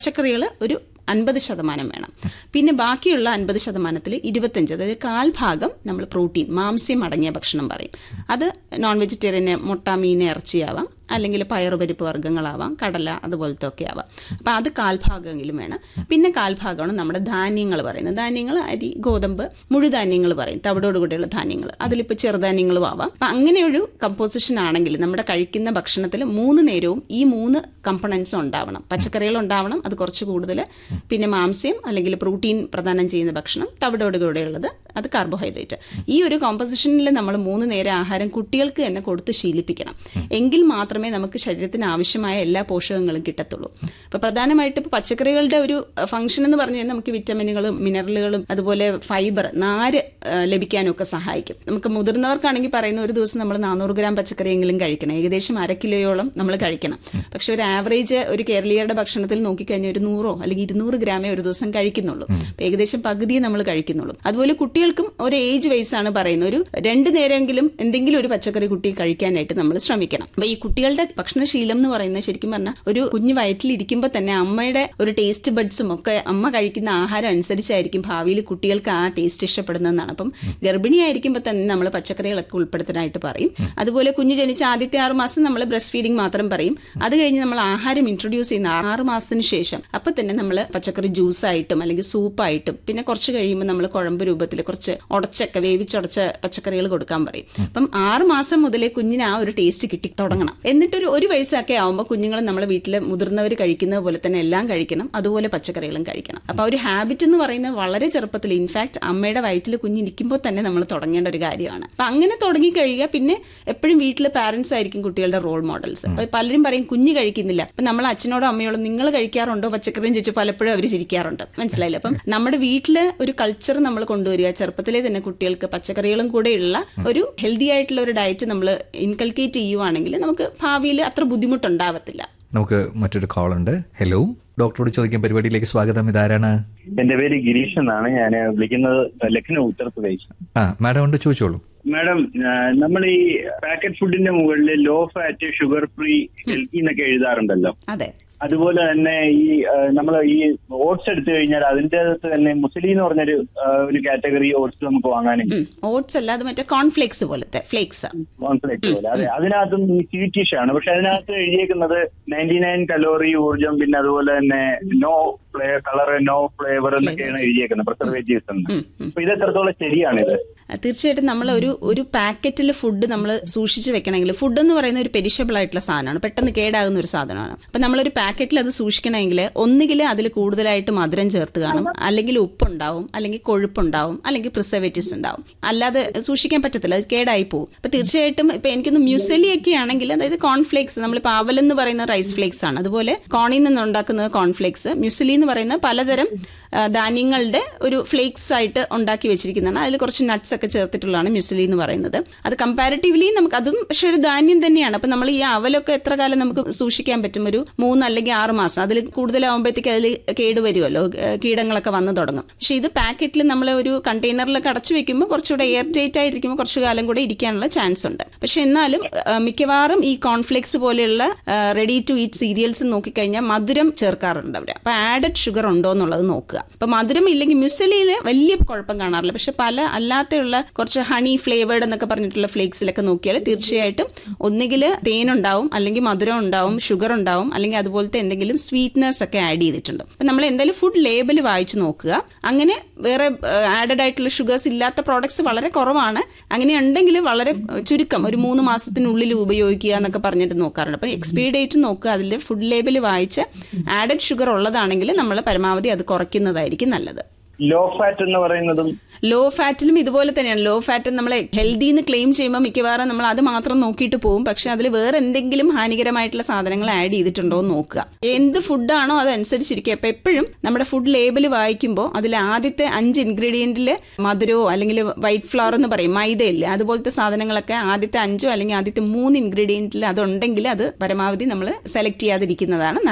പച്ചക്കറികൾ ഒരു അൻപത് ശതമാനം വേണം പിന്നെ ബാക്കിയുള്ള അൻപത് ശതമാനത്തിൽ ഇരുപത്തഞ്ച് അതായത് കാൽ ഭാഗം നമ്മൾ പ്രോട്ടീൻ മാംസ്യം അടങ്ങിയ ഭക്ഷണം പറയും അത് നോൺ വെജിറ്റേറിയന് മുട്ട മീൻ ഇറച്ചിയാവാം അല്ലെങ്കിൽ പയറുപരിപ്പ് വർഗ്ഗങ്ങളാവാം കടല അതുപോലത്തെ ഒക്കെ ആവാം അപ്പം അത് കാൽഭാഗമെങ്കിലും വേണം പിന്നെ കാൽഭാഗമാണ് നമ്മുടെ ധാന്യങ്ങൾ പറയുന്നത് ധാന്യങ്ങൾ അരി ഗോതമ്പ് മുഴുധാന്യങ്ങൾ പറയും തവിടോടുകൂടിയുള്ള ധാന്യങ്ങൾ അതിലിപ്പോൾ ചെറുധാന്യങ്ങളും ആവാം അപ്പം അങ്ങനെ ഒരു കമ്പോസിഷൻ ആണെങ്കിൽ നമ്മുടെ കഴിക്കുന്ന ഭക്ഷണത്തിൽ മൂന്ന് നേരവും ഈ മൂന്ന് കമ്പണൻസും ഉണ്ടാവണം പച്ചക്കറികൾ ഉണ്ടാവണം അത് കുറച്ച് കൂടുതൽ പിന്നെ മാംസ്യം അല്ലെങ്കിൽ പ്രോട്ടീൻ പ്രദാനം ചെയ്യുന്ന ഭക്ഷണം തവിടോടുകൂടെയുള്ളത് അത് കാർബോഹൈഡ്രേറ്റ് ഈ ഒരു കോമ്പസിഷനിൽ നമ്മൾ മൂന്ന് നേരം ആഹാരം കുട്ടികൾക്ക് തന്നെ കൊടുത്ത് ശീലിപ്പിക്കണം എങ്കിൽ മാത്രമേ നമുക്ക് ശരീരത്തിന് ആവശ്യമായ എല്ലാ പോഷകങ്ങളും കിട്ടത്തുള്ളൂ അപ്പൊ പ്രധാനമായിട്ട് ഇപ്പോൾ പച്ചക്കറികളുടെ ഒരു ഫംഗ്ഷൻ എന്ന് പറഞ്ഞു കഴിഞ്ഞാൽ നമുക്ക് വിറ്റമിനുകളും മിനറലുകളും അതുപോലെ ഫൈബർ നാര് ആ, ലഭിക്കാനൊക്കെ സഹായിക്കും നമുക്ക് മുതിർന്നവർക്കാണെങ്കിൽ പറയുന്ന ഒരു ദിവസം നമ്മൾ നാനൂറ് ഗ്രാം പച്ചക്കറിയെങ്കിലും കഴിക്കണം ഏകദേശം അര കിലോയോളം നമ്മൾ കഴിക്കണം പക്ഷെ ഒരു ആവറേജ് ഒരു കേരളീയരുടെ ഭക്ഷണത്തിൽ നോക്കിക്കഴിഞ്ഞാൽ ഒരു നൂറോ അല്ലെങ്കിൽ ഇരുന്നൂറ് ഗ്രാമേ ഒരു ദിവസം കഴിക്കുന്നുള്ളൂ അപ്പൊ ഏകദേശം പകുതിയെ നമ്മൾ കഴിക്കുന്നുള്ളൂ അതുപോലെ കുട്ടികൾക്കും ഒരു ഏജ് വൈസ് ആണ് പറയുന്നത് ഒരു രണ്ട് നേരമെങ്കിലും എന്തെങ്കിലും ഒരു പച്ചക്കറി കുട്ടി കഴിക്കാനായിട്ട് നമ്മൾ ശ്രമിക്കണം അപ്പൊ ഈ കുട്ടികളുടെ ഭക്ഷണശീലം എന്ന് പറയുന്നത് ശരിക്കും പറഞ്ഞാൽ ഒരു കുഞ്ഞു വയറ്റിലിരിക്കുമ്പോൾ തന്നെ അമ്മയുടെ ഒരു ടേസ്റ്റ് ബഡ്സും ഒക്കെ അമ്മ കഴിക്കുന്ന ആഹാരം അനുസരിച്ചായിരിക്കും ഭാവിയിൽ കുട്ടികൾക്ക് ആ ടേസ്റ്റ് ഇഷ്ടപ്പെടുന്നതെന്നാണ് അപ്പം ഗർഭിണിയായിരിക്കുമ്പോൾ തന്നെ നമ്മൾ പച്ചക്കറികളൊക്കെ ഉൾപ്പെടുത്താനായിട്ട് പറയും അതുപോലെ കുഞ്ഞ് ജനിച്ച ആദ്യത്തെ ആറ് മാസം നമ്മൾ ബ്രസ്റ്റ് ഫീഡിംഗ് മാത്രം പറയും അത് കഴിഞ്ഞ് നമ്മൾ ആഹാരം ഇൻട്രൊഡ്യൂസ് ചെയ്യുന്ന ആറ് മാസത്തിന് ശേഷം അപ്പൊ തന്നെ നമ്മൾ പച്ചക്കറി ജ്യൂസായിട്ടും അല്ലെങ്കിൽ സൂപ്പായിട്ടും പിന്നെ കുറച്ച് കഴിയുമ്പോൾ നമ്മൾ കുഴമ്പ് രൂപത്തിൽ കുറച്ച് ഉടച്ചൊക്കെ വേവിച്ചുടച്ച പച്ചക്കറികൾ കൊടുക്കാൻ പറയും അപ്പം ആറ് മാസം മുതലേ കുഞ്ഞിന് ആ ഒരു ടേസ്റ്റ് കിട്ടി തുടങ്ങണം എന്നിട്ടൊരു ഒരു വയസ്സൊക്കെ ആവുമ്പോൾ കുഞ്ഞുങ്ങൾ നമ്മളെ വീട്ടിൽ മുതിർന്നവർ കഴിക്കുന്നത് പോലെ തന്നെ എല്ലാം കഴിക്കണം അതുപോലെ പച്ചക്കറികളും കഴിക്കണം അപ്പൊ ആ ഒരു ഹാബിറ്റ് എന്ന് പറയുന്നത് വളരെ ചെറുപ്പത്തിൽ ഇൻഫാക്ട് അമ്മയുടെ വയറ്റിൽ കുഞ്ഞിരിക്കുമ്പോൾ തന്നെ നമ്മൾ തുടങ്ങേണ്ട ഒരു കാര്യമാണ് അപ്പൊ അങ്ങനെ തുടങ്ങി കഴിയുക പിന്നെ എപ്പോഴും വീട്ടിൽ പാരന്റ്സ് ആയിരിക്കും കുട്ടികളുടെ റോൾ മോഡൽസ് അപ്പൊ പലരും പറയും കുഞ്ഞ് കഴിക്കുന്നില്ല അപ്പൊ നമ്മൾ അച്ഛനോടോ അമ്മയോടോ നിങ്ങൾ കഴിക്കാറുണ്ടോ പച്ചക്കറിയും ചോദിച്ചു പലപ്പോഴും അവർ ചിരിക്കാറുണ്ട് മനസ്സിലായില്ല അപ്പം നമ്മുടെ വീട്ടില് ഒരു കൾച്ചർ നമ്മൾ കൊണ്ടുവരിക ചെറുപ്പത്തിലെ തന്നെ കുട്ടികൾക്ക് പച്ചക്കറികളും കൂടെയുള്ള ഒരു ഹെൽത്തി ആയിട്ടുള്ള ഒരു ഡയറ്റ് നമ്മൾ ഇൻകൾക്കേറ്റ് ചെയ്യുവാണെങ്കിൽ നമുക്ക് ഭാവിയിൽ അത്ര ബുദ്ധിമുട്ടുണ്ടാവത്തില്ല നമുക്ക് മറ്റൊരു കോൾ ഉണ്ട് ഹലോ ഡോക്ടറോട് ചോദിക്കാൻ പരിപാടിയിലേക്ക് സ്വാഗതം ഇതാരാണ് എന്റെ പേര് ഗിരീഷ് എന്നാണ് ഞാൻ വിളിക്കുന്നത് ലക്നൗ ഉത്തർപ്രദേശ് ആ മാഡം ഉണ്ട് ചോദിച്ചോളൂ മാഡം നമ്മൾ ഈ പാക്കറ്റ് ഫുഡിന്റെ മുകളിൽ low fat sugar free healthy എന്നൊക്കെ എഴുതാറുണ്ടല്ലോ അതെ അതുപോലെ തന്നെ ഈ നമ്മൾ ഈ ഓട്സ് എടുത്തു കഴിഞ്ഞാൽ അതിന്റെ അകത്ത് തന്നെ മുസ്ലി എന്ന് പറഞ്ഞൊരു ആ, ഒരു കാറ്റഗറി ഓട്സ് നമുക്ക് വാങ്ങാനും ഓട്സ് അല്ല അത് മറ്റേ കോൺഫ്ലേക്സ് പോലത്തെ ഫ്ലേക്സ് കോൺഫ്ലെക്സ് പോലെ അതെ അതിനകത്തും ഈ സ്വീറ്റിഷ് ആണ് പക്ഷെ അതിനകത്ത് എഴുതിയേക്കുന്നത് നയൻറ്റി നയൻ കലോറി ഊർജം പിന്നെ അതുപോലെ തന്നെ നോ ഫ്ലേ കളർ നോ ഫ്ലേവർ എന്നൊക്കെയാണ് എഴുതിയേക്കുന്നത് പ്രിസർവേറ്റീവ്സ് എന്ന് അപ്പൊ ഇത് എത്രത്തോളം ശരിയാണിത് തീർച്ചയായിട്ടും നമ്മൾ ഒരു ഒരു പാക്കറ്റിൽ ഫുഡ് നമ്മൾ സൂക്ഷിച്ച് വെക്കണമെങ്കിൽ ഫുഡ് എന്ന് പറയുന്ന ഒരു പെരിഷബിൾ ആയിട്ടുള്ള സാധനമാണ് പെട്ടെന്ന് കേടാകുന്ന ഒരു സാധനമാണ് അപ്പൊ നമ്മളൊരു പാക്കറ്റിൽ അത് സൂക്ഷിക്കണമെങ്കിൽ ഒന്നുകിൽ അതിൽ കൂടുതലായിട്ട് മധുരം ചേർത്ത് കാണും അല്ലെങ്കിൽ ഉപ്പുണ്ടാവും അല്ലെങ്കിൽ കൊഴുപ്പുണ്ടാവും അല്ലെങ്കിൽ പ്രിസർവേറ്റീവ്സ് ഉണ്ടാവും അല്ലാതെ സൂക്ഷിക്കാൻ പറ്റത്തില്ല അത് കേടായി പോകും അപ്പൊ തീർച്ചയായിട്ടും ഇപ്പൊ എനിക്കൊന്ന് മ്യൂസലി ഒക്കെ ആണെങ്കിൽ അതായത് കോൺഫ്ലേക്സ് നമ്മളിപ്പോൾ അവലെന്ന് പറയുന്ന റൈസ് ഫ്ലേക്സ് ആണ് അതുപോലെ കോണിൽ നിന്ന് ഉണ്ടാക്കുന്നത് കോൺഫ്ലേക്സ് മ്യൂസലി എന്ന് പറയുന്ന പലതരം ആ, ധാന്യങ്ങളുടെ ഒരു ഫ്ലേക്സ് ആയിട്ട് ഉണ്ടാക്കി വെച്ചിരിക്കുന്നതാണ് അതിൽ കുറച്ച് നട്ട്സ് ഒക്കെ ചേർത്തിട്ടുള്ളതാണ് മ്യൂസലി എന്ന് പറയുന്നത് അത് കമ്പാരിറ്റീവ്ലി നമുക്ക് അതും പക്ഷെ ഒരു ധാന്യം തന്നെയാണ് അപ്പൊ നമ്മൾ ഈ അവലൊക്കെ എത്ര കാലം നമുക്ക് സൂക്ഷിക്കാൻ പറ്റും ഒരു മൂന്ന് അല്ലെങ്കിൽ ആറ് മാസം അതിൽ കൂടുതലാവുമ്പോഴത്തേക്ക് അതിൽ കേടുവരുമല്ലോ ഏഹ് കീടങ്ങളൊക്കെ വന്നു തുടങ്ങും പക്ഷെ ഇത് പാക്കറ്റിൽ നമ്മൾ ഒരു കണ്ടെയ്നറിലൊക്കെ അടച്ചു വെക്കുമ്പോൾ കുറച്ചുകൂടെ എയർ ടൈറ്റ് ആയിരിക്കുമ്പോൾ കുറച്ചു കാലം കൂടെ ഇരിക്കാനുള്ള ചാൻസ് ഉണ്ട് പക്ഷെ എന്നാലും ആ, മിക്കവാറും ഈ കോൺഫ്ലെക്സ് പോലെയുള്ള റെഡി ടു ഈറ്റ് സീരിയൽസ് നോക്കിക്കഴിഞ്ഞാൽ മധുരം ചേർക്കാറുണ്ട് അവർ അപ്പൊ ആഡഡ് ഷുഗർ ഉണ്ടോ എന്നുള്ളത് നോക്കുക അപ്പൊ മധുരം ഇല്ലെങ്കിൽ മ്യൂസലിയിൽ വലിയ കുഴപ്പം കാണാറില്ല പക്ഷെ പല അല്ലാതെയുള്ള കുറച്ച് ഹണി ഫ്ലേവേർഡ് എന്നൊക്കെ പറഞ്ഞിട്ടുള്ള ഫ്ലേക്സിലൊക്കെ നോക്കിയാൽ തീർച്ചയായിട്ടും ഒന്നുകിൽ തേനുണ്ടാവും അല്ലെങ്കിൽ മധുരം ഉണ്ടാവും ഷുഗർ ഉണ്ടാവും അല്ലെങ്കിൽ അതുപോലത്തെ എന്തെങ്കിലും സ്വീറ്റ്നസ് ഒക്കെ ആഡ് ചെയ്തിട്ടുണ്ട് അപ്പൊ നമ്മൾ എന്തായാലും ഫുഡ് ലേബൽ വായിച്ചു നോക്കുക അങ്ങനെ വേറെ ആഡഡ് ആയിട്ടുള്ള ഷുഗേഴ്സ് ഇല്ലാത്ത പ്രോഡക്ട്സ് വളരെ കുറവാണ് അങ്ങനെ ഉണ്ടെങ്കിൽ വളരെ ചുരുക്കം ഒരു മൂന്ന് മാസത്തിനുള്ളിൽ ഉപയോഗിക്കുക എന്നൊക്കെ പറഞ്ഞിട്ട് നോക്കാറുണ്ട് അപ്പൊ എക്സ്പയറി ഡേറ്റ് നോക്കുക അതിൽ ഫുഡ് ലേബൽ വായിച്ച് ആഡഡ് ഷുഗർ ഉള്ളതാണെങ്കിൽ നമ്മൾ പരമാവധി അത് കുറയ്ക്കുന്നതായിരിക്കും നല്ലത് ലോ ഫാറ്റ് എന്ന് പറയുന്നതും ലോ ഫാറ്റിലും ഇതുപോലെ തന്നെയാണ് ലോ ഫാറ്റ് നമ്മൾ ഹെൽത്തി എന്ന് ക്ലെയിം ചെയ്യുമ്പോൾ മിക്കവാറും നമ്മൾ അത് മാത്രം നോക്കിയിട്ട് പോകും പക്ഷെ അതിൽ വേറെ എന്തെങ്കിലും ഹാനികരമായിട്ടുള്ള സാധനങ്ങൾ ആഡ് ചെയ്തിട്ടുണ്ടോ എന്ന് നോക്കുക എന്ത് ഫുഡാണോ അതനുസരിച്ചിരിക്കുക അപ്പൊ എപ്പോഴും നമ്മുടെ ഫുഡ് ലേബൽ വായിക്കുമ്പോൾ അതിൽ ആദ്യത്തെ അഞ്ച് ഇൻഗ്രീഡിയന്റിൽ മധുരമോ അല്ലെങ്കിൽ വൈറ്റ് ഫ്ലവർ എന്ന് പറയും മൈദയില്ലേ അതുപോലത്തെ സാധനങ്ങളൊക്കെ ആദ്യത്തെ അഞ്ചോ അല്ലെങ്കിൽ ആദ്യത്തെ മൂന്ന് ഇൻഗ്രീഡിയന്റിൽ അതുണ്ടെങ്കിൽ അത് പരമാവധി നമ്മൾ സെലക്ട് ചെയ്യാതിരിക്കുന്നതാണ് നല്ലത്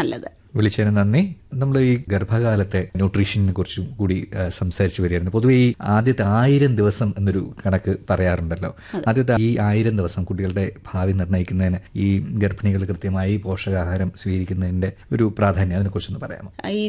വിളിച്ചതിന് നന്ദി നമ്മൾ ഈ ഗർഭകാലത്തെ ന്യൂട്രീഷനെ കുറിച്ചും കൂടി ആ, സംസാരിച്ചു വരികയായിരുന്നു പൊതുവെ ഈ ആദ്യത്തെ ആയിരം ദിവസം എന്നൊരു കണക്ക് പറയാറുണ്ടല്ലോ ആദ്യത്തെ ഈ ആയിരം ദിവസം കുട്ടികളുടെ ഭാവി നിർണ്ണയിക്കുന്നതിന് ഈ ഗർഭിണികൾ കൃത്യമായി പോഷകാഹാരം സ്വീകരിക്കുന്നതിന്റെ ഒരു പ്രാധാന്യം അതിനെക്കുറിച്ചൊന്ന് പറയാമോ ഈ